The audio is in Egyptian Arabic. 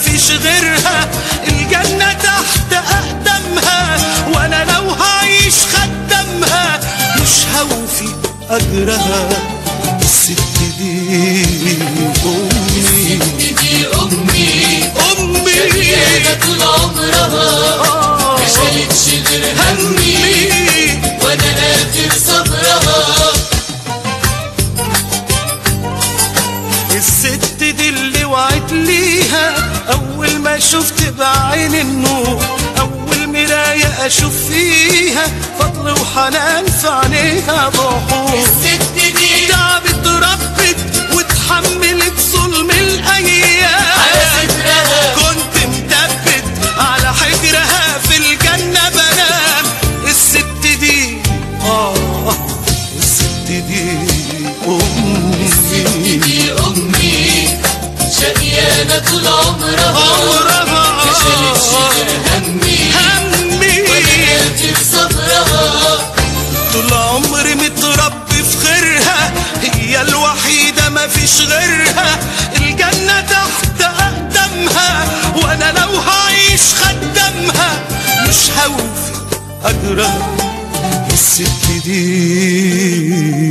مفيش غيرها الجنة تحت أقدامها وأنا لو هعيش خدامها مش هوفي أجرها الست دي أمي دي أمي أمي شقيانة طول عمرها ما شالتش غير همي همي وأنا قادر صبرها الست دي اللي وعد ليها اول ما شفت بعين النور اول مراية اشوف فيها فضل وحنان في عينيها بحور الست دي تعبت ربت واتحملت ظلم الايام على صدرها كنت مثبت على حجرها في الجنة بنام الست دي اه الست دي امي دي أمي شقيانة طول عمرها عمرها ما شالتش غير همي همي وأنا قادر صبرها طول عمري متربي في خيرها هي الوحيدة ما فيش غيرها الجنة تحت أقدامها وأنا لو هعيش خدامها مش هوفي أجرها الست دي